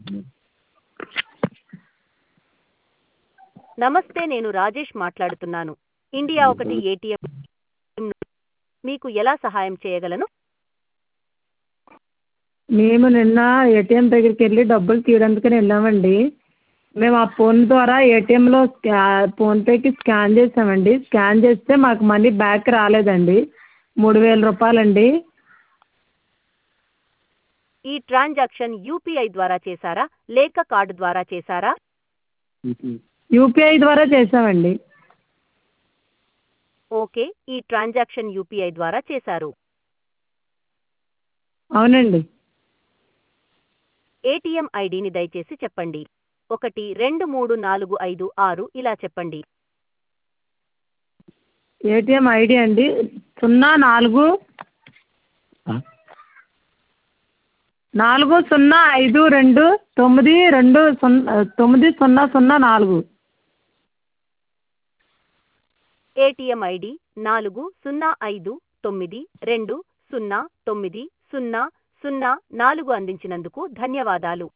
నమస్తే నేను రాజేష్ మాట్లాడుతున్నాను ఇండియా ఒకటి ఏటీఎం మీకు ఎలా సహాయం చేయగలను మేము నిన్న ఏటీఎం దగ్గరికి వెళ్ళి డబ్బులు తీయడానికని వెళ్ళామండి మేము ఆ ఫోన్ ద్వారా ఏటీఎంలో స్కా ఫోన్పేకి స్కాన్ చేసామండి స్కాన్ చేస్తే మాకు మనీ బ్యాక్ రాలేదండి మూడు వేల రూపాయలండి ఈ ట్రాన్సాక్షన్ యూపీఐ ద్వారా చేశారా లేక కార్డు ద్వారా చేశారా యూపీఐ ద్వారా చేసామండి ఓకే ఈ ట్రాన్సాక్షన్ యూపీఐ ద్వారా చేశారు అవునండి ఏటీఎం ఐడిని దయచేసి చెప్పండి ఒకటి రెండు మూడు నాలుగు ఐదు ఆరు ఇలా చెప్పండి ఏటీఎం ఐడి అండి సున్నా నాలుగు నాలుగు సున్నా ఐదు రెండు తొమ్మిది రెండు సున్నా తొమ్మిది సున్నా సున్నా నాలుగు ఏటీఎం ఐడి నాలుగు సున్నా ఐదు తొమ్మిది రెండు సున్నా తొమ్మిది సున్నా సున్నా నాలుగు అందించినందుకు ధన్యవాదాలు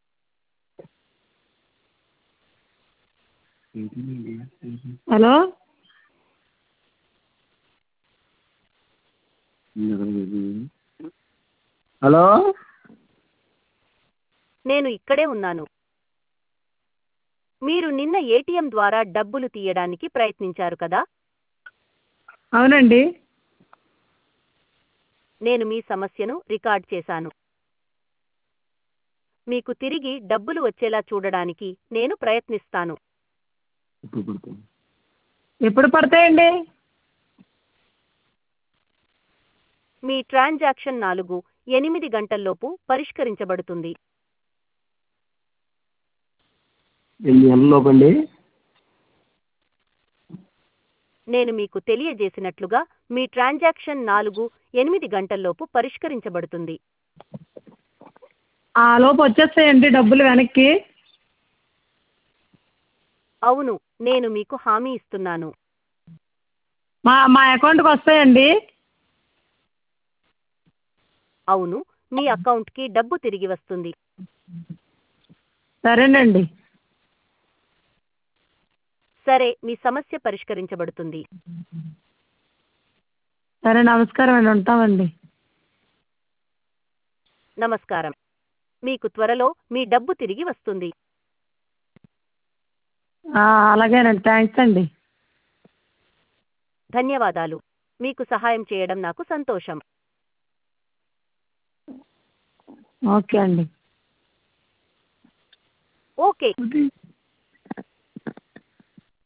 హలో హలో నేను ఇక్కడే ఉన్నాను మీరు నిన్న ఏటీఎం ద్వారా డబ్బులు తీయడానికి ప్రయత్నించారు కదా అవునండి నేను మీ సమస్యను రికార్డ్ చేశాను మీకు తిరిగి డబ్బులు వచ్చేలా చూడడానికి నేను ప్రయత్నిస్తాను ఎప్పుడు పడతాయండి మీ ట్రాన్సాక్షన్ నాలుగు ఎనిమిది గంటల్లోపు పరిష్కరించబడుతుంది ఎన్ని నెలల్లోపు అండి నేను మీకు తెలియజేసినట్లుగా మీ ట్రాన్సాక్షన్ నాలుగు ఎనిమిది గంటల్లోపు పరిష్కరించబడుతుంది ఆ లోపు వచ్చేస్తాయండి డబ్బులు వెనక్కి అవును నేను మీకు హామీ ఇస్తున్నాను మా మా అకౌంట్కి వస్తాయండి అవును మీ అకౌంట్కి డబ్బు తిరిగి వస్తుంది సరేనండి సరే మీ సమస్య పరిష్కరించబడుతుంది సరే నమస్కారం అండి ఉంటామండి నమస్కారం మీకు త్వరలో మీ డబ్బు తిరిగి వస్తుంది ఆ, అలాగేనండి థ్యాంక్స్ అండి ధన్యవాదాలు మీకు సహాయం చేయడం నాకు సంతోషం ఓకే అండి ఓకే